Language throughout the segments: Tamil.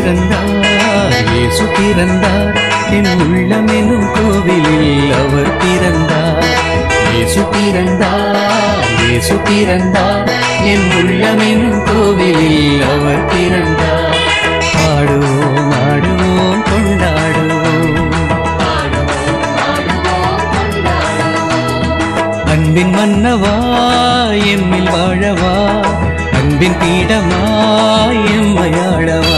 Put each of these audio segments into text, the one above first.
பிறந்தார் இயேசு பிறந்தார் என் உள்ளமெனும் கோவிலில் அவர் பிறந்தார் இயேசு பிறந்தார் இயேசு பிறந்தார் என் உள்ளமெனும் கோவிலில் அவர் பிறந்தார் ஆடுவோம் ஆடுவோம் கொண்டாடுவோம் அன்பின் மன்னவா எம்மில் வாழவா அன்பின் பீடமா எம்மையாளவா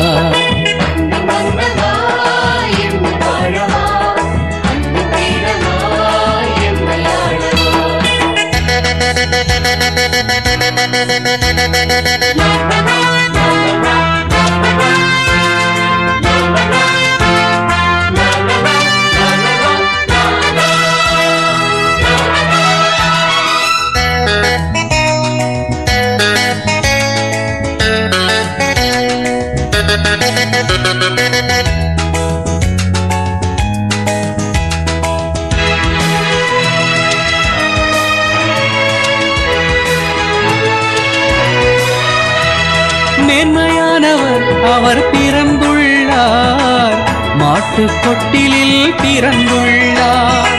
மேன்மையானவர் அவர் பிறந்துள்ளார் மாட்டுக் கொட்டிலில் பிறந்துள்ளார்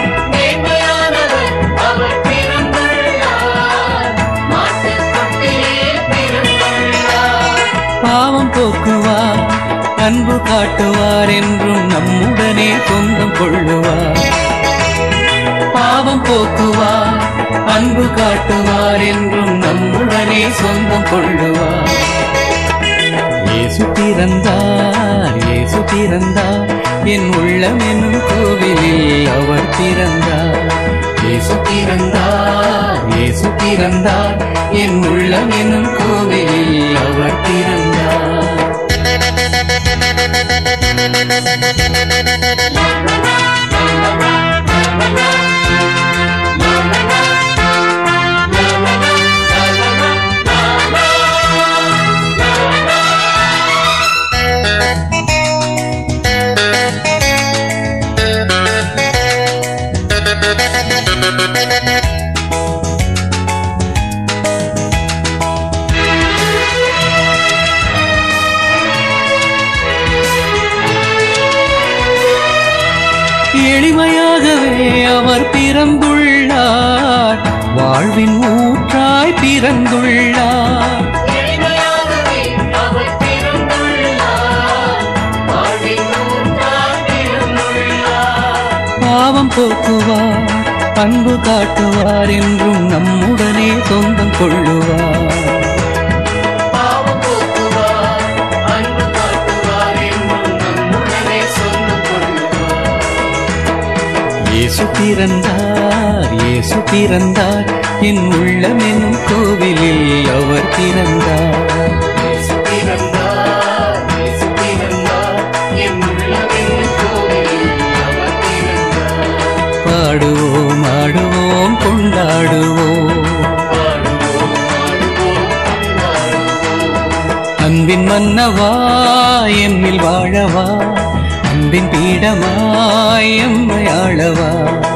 பாவம் போக்குவார் அன்பு காட்டுவார் என்றும் நம்முடனே சொந்தம் கொள்ளுவார் பாவம் போக்குவார் அன்பு காட்டுவார் என்றும் நம்முடனே சொந்தம் கொள்ளுவார் இயேசு பிறந்தார் இயேசு பிறந்தார் என் உள்ளம் என்னும் கோவிலில் அவர் பிறந்தார் இயேசு பிறந்தார் இயேசு பிறந்தார் என் உள்ளம் என்னும் கோவிலில் அவர் பிறந்தார் எளிமையாகவே அவர் பிறந்துள்ளார் வாழ்வின் ஊற்றாய் பிறந்துள்ளார் பாவம் போக்குவார் அன்பு காட்டுவார் என்றும் நம்முடனே சொந்தம் கொள்ளுவார் இயேசு பிறந்தார் இயேசு பிறந்தார் என் உள்ளம் என்னும் கோவிலில் அவர் பிறந்தார் இயேசு பிறந்தார் இயேசு பிறந்தார் என் உள்ளம் என்னும் கோவிலில் அவர் பிறந்தார் பாடுவோம் ஆடுவோம் கொண்டாடுவோம் அன்பின் மன்னவா எம்மில் வாழவா அன்பின் பீடமாய் எம்மை ஆளவா